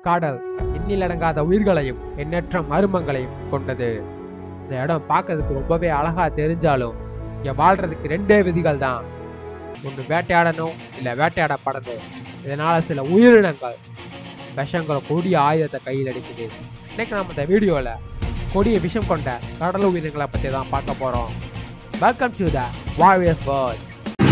கடல் எண்ணிலடங்காத உயிர்களையும் எண்ணற்ற மர்மங்களையும் கொண்டது இந்த இடம் பார்க்கறதுக்கு ரொம்பவே அழகா தெரிஞ்சாலும் இங்க வாழ்றதுக்கு ரெண்டே விதிகள் தான் ஒன்று வேட்டையாடணும் இல்லை வேட்டையாடப்படணும் இதனால சில உயிரினங்கள் விஷங்கிற கொடிய ஆயுதத்தை கையில் அடிக்குது இன்னைக்கு நம்ம இந்த வீடியோவில் கொடிய விஷம் கொண்ட கடல் உயிரினங்களை பற்றி தான் பார்க்க போகிறோம் welcome to the warriors world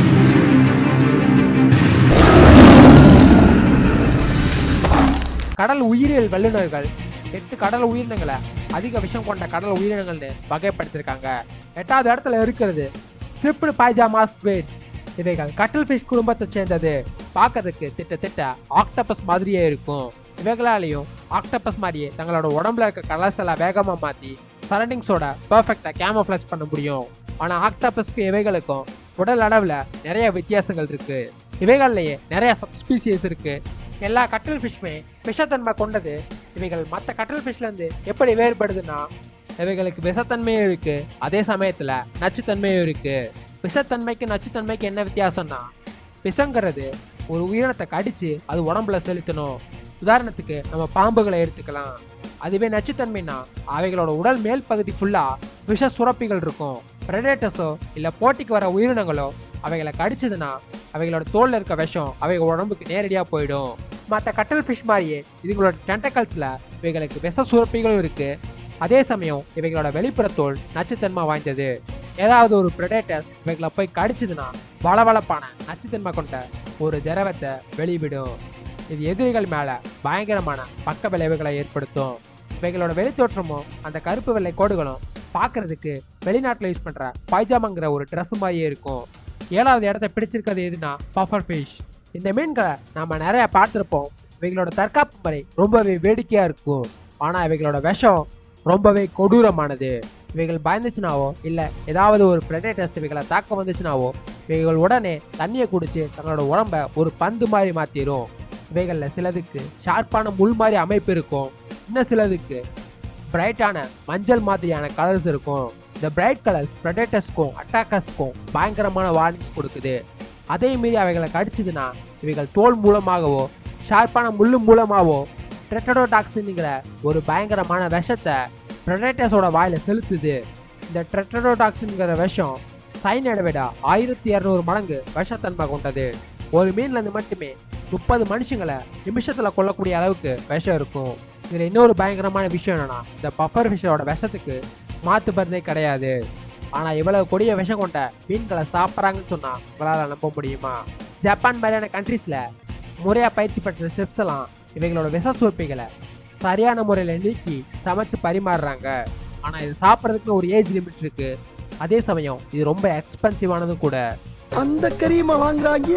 கடல் உயிரியல் வல்லுநர்கள் எட்டு கடல் உயிரினங்களை அதிக விஷம் கொண்ட கடல் உயிரினங்கள்னு வகைப்படுத்திருக்காங்க எட்டாவது இடத்துல இருக்கிறது ஸ்ட்ரிப்டு பாய்ஜாமா ஸ்குவிட் இவைகள் கட்டல் ஃபிஷ் குடும்பத்தை சேர்ந்தது பார்க்கறதுக்கு திட்டத்திட்ட ஆக்டோபஸ் மாதிரியே இருக்கும் இவைகளாலையும் ஆக்டோபஸ் மாதிரியே தங்களோட உடம்புல இருக்க கலர்ஸ் எல்லாம் வேகமாக மாற்றி சரௌண்டிங்ஸோட பர்ஃபெக்டாக கேமோஃப்ளக்ஸ் பண்ண முடியும் ஆனால் ஆக்டோபஸ்க்கு இவைகளுக்கும் உடல் அளவில் நிறைய வித்தியாசங்கள் இருக்கு இவைகள்லையே நிறைய சப்ஸ்பீசியஸ் இருக்கு எல்லா கட்டல் ஃபிஷ்மே விஷத்தன்மை கொண்டது இவைகள் மற்ற கட்டல் ஃபிஷ்லேருந்து எப்படி வேறுபடுதுன்னா இவைகளுக்கு விஷத்தன்மையும் இருக்கு அதே சமயத்தில் நச்சுத்தன்மையும் இருக்கு விஷத்தன்மைக்கு நச்சுத்தன்மைக்கு என்ன வித்தியாசம்னா விஷங்கிறது ஒரு உயிரினத்தை கடிச்சு அது உடம்புல செலுத்தணும் உதாரணத்துக்கு நம்ம பாம்புகளை எடுத்துக்கலாம் அதுவே நச்சுத்தன்மைனா அவைகளோட உடல் மேல் பகுதி ஃபுல்லா விஷ சுரப்பிகள் இருக்கும் பிரெடேட்டர்ஸோ இல்லை போட்டிக்கு வர உயிரினங்களோ அவைகளை கடிச்சதுன்னா அவைகளோட தோல்ல இருக்க விஷம் அவைகள் உடம்புக்கு நேரடியாக போயிடும் மற்ற கட்டல் ஃபிஷ் மாதிரியே இதுங்களோட டென்டக்கல்ஸில் இவைகளுக்கு விஷ சுரப்பிகளும் இருக்கு அதே சமயம் இவைகளோட வெளிப்புற தோல் நச்சுத்தன்மை வாய்ந்தது ஏதாவது ஒரு பிரெடேட்டர்ஸ் இவைகளை போய் கடிச்சதுன்னா வளவளப்பான நச்சுத்தன்மை கொண்ட ஒரு திரவத்தை வெளிவிடும் இது எதிரிகள் மேல பயங்கரமான பக்க விளைவுகளை ஏற்படுத்தும் இவைகளோட வெளித்தோற்றமும் அந்த கருப்பு வெள்ளை கோடுகளும் பார்க்கறதுக்கு வெளிநாட்டில் யூஸ் பண்ற பைஜாமாங்கிற ஒரு ட்ரெஸ் மாதிரியே இருக்கும் ஏழாவது இடத்த பிடிச்சிருக்கிறது எதுனா பஃபர் ஃபிஷ் இந்த மீன்களை நாம நிறைய பார்த்துருப்போம் இவைகளோட தற்காப்பு முறை ரொம்பவே வேடிக்கையா இருக்கும் ஆனா இவைகளோட விஷம் ரொம்பவே கொடூரமானது இவைகள் பயந்துச்சுனாவோ இல்ல ஏதாவது ஒரு பிரெடேட்டர்ஸ் இவைகளை தாக்க வந்துச்சுனாவோ இவைகள் உடனே தண்ணியை குடிச்சு தங்களோட உடம்ப ஒரு பந்து மாதிரி மாத்திரும் இவைகளில் சிலதுக்கு ஷார்ப்பான முள் மாதிரி அமைப்பு இருக்கும் இன்னும் சிலதுக்கு பிரைட்டான மஞ்சள் மாதிரியான கலர்ஸ் இருக்கும் இந்த பிரைட் கலர்ஸ் ப்ரெடேட்டர்ஸ்க்கும் அட்டாக்கர்ஸ்க்கும் பயங்கரமான வார்னிங் கொடுக்குது அதே மீறி அவைகளை கடிச்சதுன்னா இவைகள் தோல் மூலமாகவோ ஷார்ப்பான முள்ளு மூலமாகவோ ட்ரெட்டடோடாக்சின்ங்கிற ஒரு பயங்கரமான விஷத்தை ப்ரெடேட்டர்ஸோட வாயில செலுத்துது இந்த ட்ரெட்டடோடாக்சின்ங்கிற விஷம் சைனைடை விட ஆயிரத்தி இரநூறு மடங்கு விஷத்தன்மை கொண்டது ஒரு மீன்ல இருந்து மட்டுமே முப்பது மனுஷங்களை நிமிஷத்துல கொல்லக்கூடிய அளவுக்கு விஷம் இருக்கும் இதுல இன்னொரு பயங்கரமான விஷயம் என்னன்னா இந்த பஃபர் ஃபிஷோட விஷத்துக்கு மாத்து மருந்தே கிடையாது ஆனா இவ்வளவு கொடிய விஷம் கொண்ட மீன்களை சாப்பிட்றாங்கன்னு சொன்னா உங்களால நம்ப முடியுமா ஜப்பான் மாதிரியான கண்ட்ரீஸ்ல முறையா பயிற்சி பெற்ற செஃப்ஸ் எல்லாம் இவைகளோட விஷ சுரப்பிகளை சரியான முறையில நீக்கி சமைச்சு பரிமாறுறாங்க ஆனா இது சாப்பிட்றதுக்கு ஒரு ஏஜ் லிமிட் இருக்கு அதே சமயம் இது ரொம்ப எக்ஸ்பென்சிவானதும் கூட அந்த கரியுமா வாங்குறாங்க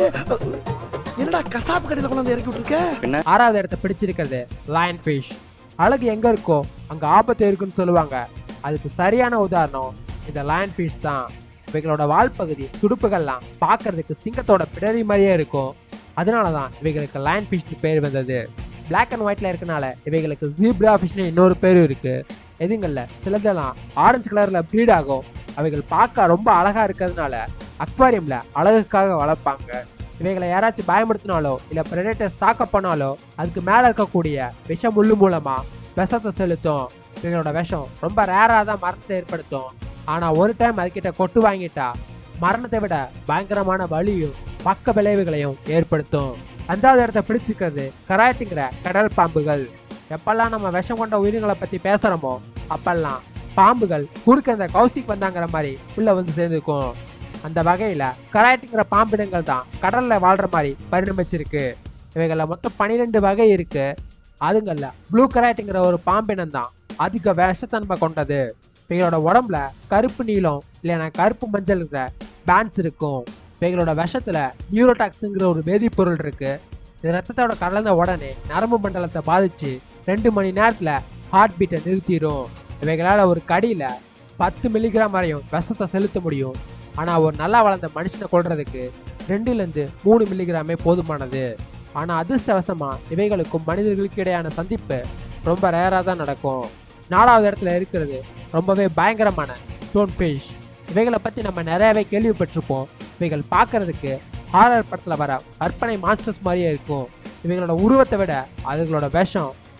என்னடா கசாப்பு கடையில கொண்டாந்து இறக்கி விட்டுருக்க ஆறாவது இடத்த பிடிச்சிருக்கிறது லயன் ஃபிஷ் அழகு எங்க இருக்கோ அங்க ஆபத்து இருக்குன்னு சொல்லுவாங்க அதுக்கு சரியான உதாரணம் இந்த லயன் ஃபிஷ் தான் இவைகளோட வால் பகுதி துடுப்புகள்லாம் பார்க்கறதுக்கு சிங்கத்தோட பிடரி மாதிரியே இருக்கும் அதனால தான் இவைகளுக்கு லயன் ஃபிஷ்னு பேர் வந்தது Black அண்ட் ஒயிட்ல இருக்கனால இவைகளுக்கு ஜீப்ரா ஃபிஷ்னு இன்னொரு பேரும் இருக்கு எதுங்கள்ல சிலதெல்லாம் ஆரஞ்சு கலர்ல ப்ரீட் ஆகும் அவைகள் பார்க்க ரொம்ப அழகா இருக்கிறதுனால அக்வாரியம்ல அழகுக்காக வளர்ப்பாங்க இவைகளை யாராச்சும் பயமுறுத்தினாலோ இல்ல பிரெடேட்டர்ஸ் தாக்க பண்ணாலோ அதுக்கு மேல இருக்கக்கூடிய விஷ முள்ளு மூலமா விஷத்தை செலுத்தும் இவைகளோட விஷம் ரொம்ப ரேரா தான் மரணத்தை ஏற்படுத்தும் ஆனா ஒரு டைம் அதுகிட்ட கொட்டு வாங்கிட்டா மரணத்தை விட பயங்கரமான வலியும் பக்க விளைவுகளையும் ஏற்படுத்தும் அஞ்சாவது இடத்த பிடிச்சிருக்கிறது கராய்ட்டுங்கிற கடல் பாம்புகள் எப்பெல்லாம் நம்ம விஷம் கொண்ட உயிரினங்களை பத்தி பேசுறோமோ அப்பெல்லாம் பாம்புகள் குறுக்க இந்த கௌசிக் வந்தாங்கிற மாதிரி உள்ள வந்து சேர்ந்துக்கும் அந்த வகையில கராய்ட்டுங்கிற பாம்பினங்கள் தான் கடல்ல வாழ்ற மாதிரி பரிணமிச்சிருக்கு இவைகள்ல மொத்தம் பன்னிரெண்டு வகை இருக்கு அதுங்கள்ல ப்ளூ கராய்ட்டுங்கிற ஒரு பாம்பினம் தான் அதிக விஷத்தன்மை கொண்டது இவைகளோட உடம்புல கருப்பு நீலம் இல்லைன்னா கருப்பு மஞ்சள்ங்கிற பேண்ட்ஸ் இருக்கும் இவைகளோட விஷத்துல நியூரோடாக்ஸுங்கிற ஒரு வேதிப்பொருள் இருக்கு இது ரத்தத்தோட கலந்த உடனே நரம்பு மண்டலத்தை பாதிச்சு ரெண்டு மணி நேரத்துல ஹார்ட் பீட்டை நிறுத்திடும் இவைகளால ஒரு கடியில பத்து மில்லிகிராம் வரையும் விஷத்தை செலுத்த முடியும் ஆனா ஒரு நல்லா வளர்ந்த மனுஷனை கொல்றதுக்கு ரெண்டுல இருந்து மூணு மில்லிகிராமே போதுமானது ஆனா அதிர்ஷ்டவசமா இவைகளுக்கும் மனிதர்களுக்கு இடையான சந்திப்பு ரொம்ப ரேரா தான் நடக்கும் நாலாவது இடத்துல இருக்கிறது ரொம்பவே பயங்கரமான ஸ்டோன் ஃபிஷ் இவைகளை பத்தி நம்ம நிறையவே கேள்விப்பட்டிருப்போம் இவைகள் பார்க்கறதுக்கு ஹாரர் படத்துல வர கற்பனை மான்ஸ்டர்ஸ் மாதிரியே இருக்கும் இவைகளோட உருவத்தை விட அதுகளோட விஷம்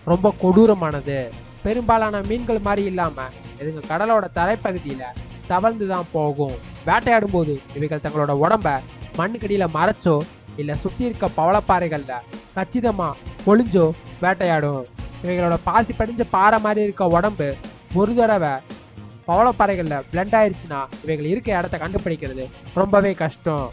ரொம்ப கொடூரமானது பெரும்பாலான மீன்கள் மாதிரி இல்லாம இதுங்க கடலோட தரைப்பகுதியில தவழ்ந்து தான் போகும் வேட்டையாடும் போது இவைகள் தங்களோட உடம்ப மண்ணுக்கடியில மறைச்சோ இல்ல சுத்தி இருக்க பவளப்பாறைகள்ல கச்சிதமா ஒளிஞ்சோ வேட்டையாடும் இவைகளோட பாசி படிஞ்ச பாறை மாதிரி இருக்க உடம்பு ஒரு தடவை பவளப்பாறைகள்ல பிளண்ட் ஆயிடுச்சுன்னா இவைகள் இருக்க இடத்த கண்டுபிடிக்கிறது ரொம்பவே கஷ்டம்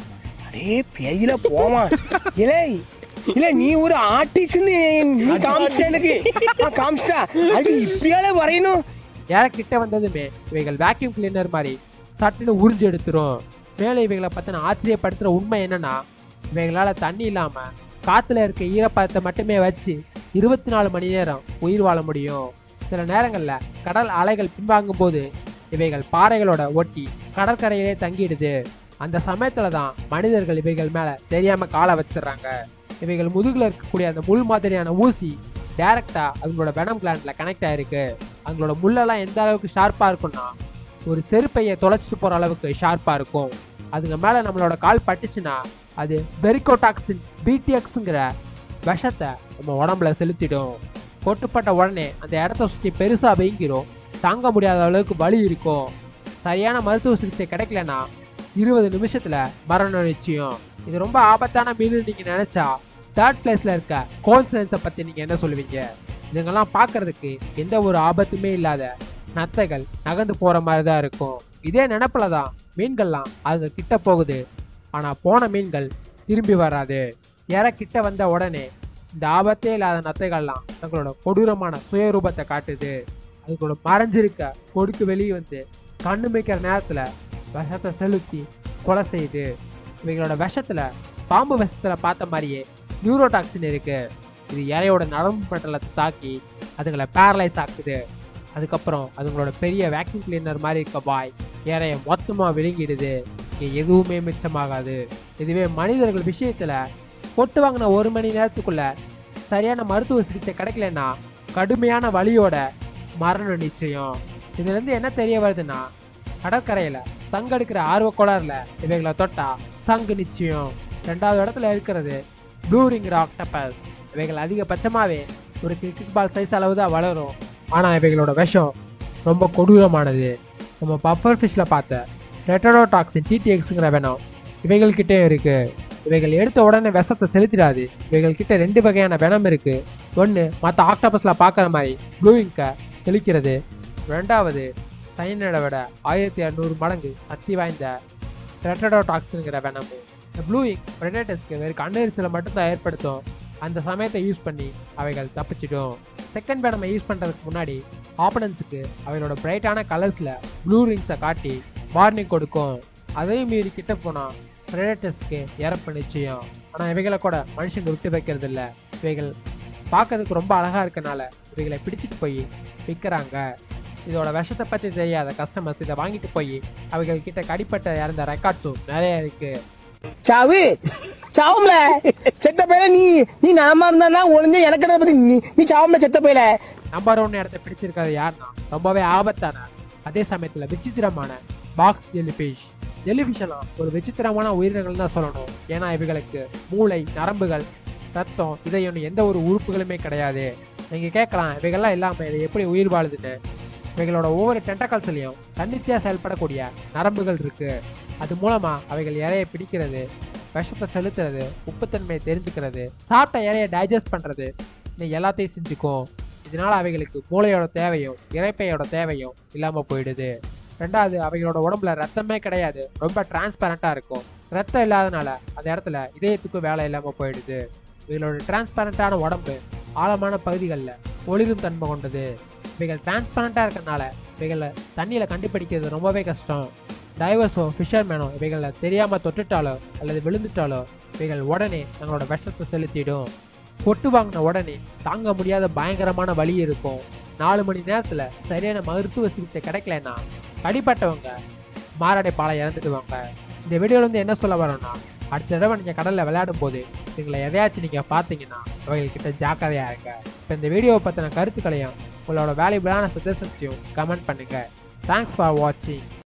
அடே பேயில போமா இலே இல்ல நீ ஒரு ஆர்டிஸ்ட்னு நீ காமிச்சிட்ட எனக்கு ஆ, காமிச்சிட்டா அது இப்படியால வரையணும் ஏற கிட்ட வந்ததுமே இவைகள் வேக்யூம் கிளீனர் மாதிரி சட்டுன்னு உறிஞ்சு எடுத்துரும் மேலே இவைகளை பத்தின ஆச்சரியப்படுத்துற உண்மை என்னன்னா இவைகளால தண்ணி இல்லாம காத்துல இருக்க ஈரப்பதத்தை மட்டுமே வச்சு இருபத்தி நாலு மணி நேரம் உயிர் வாழ முடியும் சில நேரங்கள்ல கடல் அலைகள் பின்வாங்கும் போது இவைகள் பாறைகளோட ஒட்டி கடற்கரையிலே தங்கிடுது அந்த சமயத்துல தான் மனிதர்கள் இவைகள் மேல தெரியாம காலை வச்சிடுறாங்க இவைகள் முதுகுல இருக்கக்கூடிய அந்த முள் மாதிரியான ஊசி டைரக்டா அதங்களோட வெனம் கிளாண்ட்ல கனெக்ட் ஆயிருக்கு அவங்களோட முள்ளெல்லாம் எந்த அளவுக்கு ஷார்ப்பாக இருக்கும்னா ஒரு செருப்பையை தொலைச்சிட்டு போகிற அளவுக்கு ஷார்ப்பாக இருக்கும் அதுங்க மேலே நம்மளோட கால் பட்டுச்சுன்னா அது பெரிகோடாக்சின் பிடிஎக்ஸுங்கிற விஷத்தை நம்ம உடம்புல செலுத்திடும் கொட்டுப்பட்ட உடனே அந்த இடத்த சுற்றி பெருசாக வீங்கிரும் தாங்க முடியாத அளவுக்கு வலி இருக்கும் சரியான மருத்துவ சிகிச்சை கிடைக்கலனா இருபது நிமிஷத்தில் மரணம் நிச்சயம் இது ரொம்ப ஆபத்தான மீன் நீங்கள் நினச்சா தேர்ட் பிளேஸில் இருக்க கோன்சனன்ஸை பற்றி நீங்கள் என்ன சொல்லுவீங்க இதுங்கெல்லாம் பார்க்கறதுக்கு எந்த ஒரு ஆபத்துமே இல்லாத நத்தைகள் நகர்ந்து போற மாதிரி தான் இருக்கும் இதே நினப்புல தான் மீன்கள்லாம் அது கிட்ட போகுது ஆனா போன மீன்கள் திரும்பி வராது இற கிட்ட வந்த உடனே இந்த ஆபத்தே இல்லாத நத்தைகள்லாம் தங்களோட கொடூரமான சுயரூபத்தை காட்டுது அதுகளோட மறைஞ்சிருக்க கொடுக்கு வெளியே வந்து கண்ணு மிக்கிற நேரத்துல விஷத்தை செலுத்தி கொலை செய்யுது இவைகளோட விஷத்துல பாம்பு விஷத்துல பார்த்த மாதிரியே நியூரோடாக்சின் இருக்கு இது இறையோட நரம்பு பட்டலத்தை தாக்கி அதுங்களை பேரலைஸ் ஆக்குது அதுக்கப்புறம் அதுங்களோட பெரிய வேக்யூம் கிளீனர் மாதிரி இருக்க பாய் இறைய மொத்தமாக விழுங்கிடுது இங்கே எதுவுமே மிச்சமாகாது இதுவே மனிதர்கள் விஷயத்தில் கொட்டு வாங்கின ஒரு மணி நேரத்துக்குள்ள சரியான மருத்துவ சிகிச்சை கிடைக்கலன்னா கடுமையான வலியோட மரணம் நிச்சயம் இதுலேருந்து என்ன தெரிய வருதுன்னா கடற்கரையில் சங்கு எடுக்கிற ஆர்வ கோளாறுல இவைகளை தொட்டா சங்கு நிச்சயம் ரெண்டாவது இடத்துல இருக்கிறது ப்ளூரிங் ஆக்டபஸ் இவைகள் அதிகபட்சமாகவே ஒரு கிரிக்கெட் பால் சைஸ் அளவு தான் வளரும் ஆனால் இவைகளோட விஷம் ரொம்ப கொடூரமானது நம்ம பஃபர் ஃபிஷ்ஷில் பார்த்த ரெட்டடோடாக்சின் டிடிஎக்ஸுங்கிற வெனம் இவைகள்கிட்டே இருக்கு இவைகள் எடுத்த உடனே விஷத்தை செலுத்திடாது இவைகள் கிட்ட ரெண்டு வகையான வெனம் இருக்கு ஒன்று மற்ற ஆக்டோபஸில் பார்க்குற மாதிரி ப்ளூயிங்கை தெளிக்கிறது ரெண்டாவது சைனடை விட ஆயிரத்தி இரநூறு மடங்கு சக்தி வாய்ந்த ரெட்டடோடாக்சின்ங்கிற வெனமு இந்த ப்ளூயிங் பிரெடேட்டர்ஸ்க்கு வெறும் கண்ணெரிச்சலை மட்டும்தான் ஏற்படுத்தும் அந்த சமயத்தை யூஸ் பண்ணி அவைகள் தப்பிச்சிடும் செகண்ட் பேனமை யூஸ் பண்ணுறதுக்கு முன்னாடி ஆப்பனன்ஸுக்கு அவைகளோட பிரைட்டான கலர்ஸில் ப்ளூ ரிங்ஸை காட்டி வார்னிங் கொடுக்கும் அதையும் மீறி கிட்ட போனால் பிரெடேட்டர்ஸ்க்கு இறப்பு நிச்சயம் ஆனால் இவைகளை கூட மனுஷங்க விட்டு வைக்கிறது இல்ல இவைகள் பார்க்கறதுக்கு ரொம்ப அழகாக இருக்கனால இவைகளை பிடிச்சிட்டு போய் விற்கிறாங்க இதோட விஷத்தை பற்றி தெரியாத கஸ்டமர்ஸ் இதை வாங்கிட்டு போய் அவைகள் கிட்ட கடிப்பட்ட இறந்த ரெக்கார்ட்ஸும் நிறைய இருக்கு சாவு சாவும்ல செத்த பையல நீ நீ நலமா இருந்தா ஒளிஞ்ச எனக்கு என்ன பத்தி நீ நீ சாவும்ல செத்த பையல நம்பர் ஒன் இடத்தை பிடிச்சிருக்கிறது யாருன்னா ரொம்பவே ஆபத்தான அதே சமயத்தில் விசித்திரமான பாக்ஸ் ஜெல்லிஃபிஷ் ஜெல்லிஃபிஷ் எல்லாம் ஒரு விசித்திரமான உயிரினங்கள் தான் சொல்லணும் ஏன்னா இவைகளுக்கு மூளை நரம்புகள் ரத்தம் இதயம் எந்த ஒரு உறுப்புகளுமே கிடையாது நீங்கள் கேட்கலாம் இவைகள்லாம் இல்லாமல் இது எப்படி உயிர் வாழுதுன்னு இவைகளோட ஒவ்வொரு டென்டக்கல்ஸ்லையும் தன்னிச்சையாக செயல்படக்கூடிய நரம்புகள் இருக்கு அது மூலமா அவைகள் இறையை பிடிக்கிறது விஷத்தை செலுத்துறது உப்புத்தன்மையை தெரிஞ்சுக்கிறது சாப்பிட்ட இறையை டைஜஸ்ட் பண்றது நீ எல்லாத்தையும் செஞ்சுக்கும் இதனால அவைகளுக்கு மூளையோட தேவையும் இறைப்பையோட தேவையும் இல்லாம போயிடுது ரெண்டாவது அவைகளோட உடம்புல ரத்தமே கிடையாது ரொம்ப டிரான்ஸ்பரண்டா இருக்கும் ரத்தம் இல்லாதனால அந்த இடத்துல இதயத்துக்கும் வேலை இல்லாம போயிடுது இவைகளோட டிரான்ஸ்பரண்டான உடம்பு ஆழமான பகுதிகளில் ஒளிரும் தன்மை கொண்டது இவைகள் டிரான்ஸ்பரண்டா இருக்கறனால இவைகளை தண்ணியில கண்டுபிடிக்கிறது ரொம்பவே கஷ்டம் டைவர்ஸோ ஃபிஷர்மேனோ இவைகளை தெரியாம தொட்டுட்டாலோ அல்லது விழுந்துட்டாலோ இவைகள் உடனே தங்களோட விஷத்தை செலுத்திடும் பொட்டு வாங்கின உடனே தாங்க முடியாத பயங்கரமான வலி இருக்கும் நாலு மணி நேரத்துல சரியான மருத்துவ சிகிச்சை கிடைக்கலன்னா அடிப்பட்டவங்க மாரடை பாலை இறந்துடுவாங்க இந்த வீடியோல இருந்து என்ன சொல்ல வரோம்னா அடுத்த தடவை நீங்க கடல்ல விளையாடும் போது இதுங்களை எதையாச்சும் நீங்க பார்த்தீங்கன்னா அவங்கக்கிட்ட ஜாக்கிரதையா இருங்க இப்போ இந்த வீடியோவை பத்தின கருத்துக்களையும் உங்களோட வேல்யூபிளான சஜஷன்ஸையும் கமெண்ட் பண்ணுங்க தேங்க்ஸ் ஃபார் வாட்சிங்